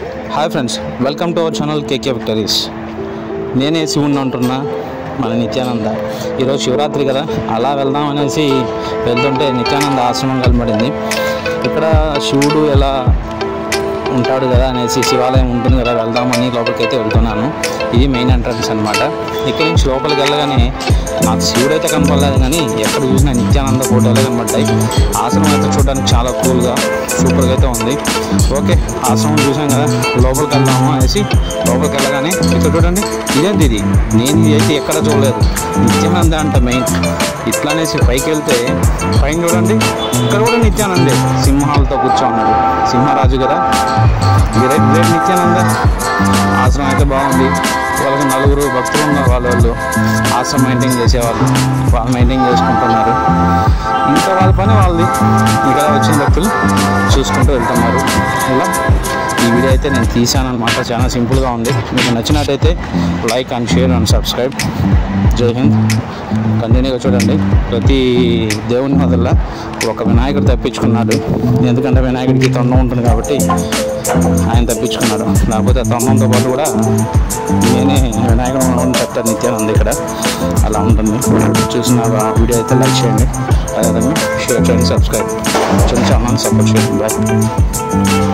hi friends welcome to our channel KK victories నేనే శివుణ్ణి అంటున్నా మన నిత్యానంద ఈరోజు శివరాత్రి కదా అలా వెళ్దాం అనేసి వెళ్తుంటే నిత్యానంద ఆశ్రమం కనబడింది ఇక్కడ శివుడు ఎలా ఉంటాడు కదా అనేసి శివాలయం ఉంటుంది కదా వెళ్దామని లోపలికి అయితే వెళ్తున్నాను ఇది మెయిన్ ఎంట్రన్స్ అనమాట ఇక్కడ నుంచి లోపలికి వెళ్ళగానే నాకు శివుడు అయితే కనపడలేదు కానీ ఎక్కడ చూసినా నిత్యానంద ఫోటోలే కనబడ్డాయి ఆశ్రమం అయితే చూడడానికి చాలా కూల్గా సూపర్గా అయితే ఉంది ఓకే ఆశ్రమం చూసాం కదా లోపలికి వెళ్దాము అనేసి లోపలికి వెళ్ళగానే ఇక్కడ చూడండి ఇదేంటి ఇది నేను ఇది అయితే ఎక్కడ చూడలేదు నిత్యానంద అంట మెయిన్ ఇట్లానేసి పైకి వెళ్తే పైన చూడండి ఇక్కడ కూడా నిత్యానందే సింహాలతో కూర్చోన్నాడు సింహరాజు కదా గ్రేట్ గ్రేట్ నిత్యానంద ఆశ్రమం అయితే బాగుంది వాళ్ళకి నలుగురు భక్తులు ఉన్నారు వాళ్ళ వాళ్ళు ఆశ్రమం మెయింటైన్ చేసేవాళ్ళు వాళ్ళు మెయింటైన్ చేసుకుంటున్నారు ఇంకా వాళ్ళ పని వాళ్ళది ఇక్కడ వచ్చిన భక్తులు చూసుకుంటూ వెళ్తున్నారు ఇలా ఈ వీడియో అయితే నేను తీసాను అనమాట చాలా సింపుల్గా ఉంది మీకు నచ్చినట్టయితే like and share and subscribe Jai Hind కంటిన్యూగా చూడండి ప్రతి దేవుని వదల ఒక వినాయకుడు తప్పించుకున్నాడు ఎందుకంటే వినాయకుడికి తొండం ఉంటుంది కాబట్టి ఆయన తప్పించుకున్నాడు లేకపోతే ఆ తొండంతో పాటు కూడా నేనే వినాయకుడు ఉండడం చెప్తాను నిత్యానంద ఇక్కడ అలా ఉంటుంది చూసిన వీడియో అయితే లైక్ చేయండి అదేవిధంగా షేర్ చేయండి సబ్స్క్రైబ్ చిన్న ఛానల్ సపోర్ట్ చేయండి బాయ్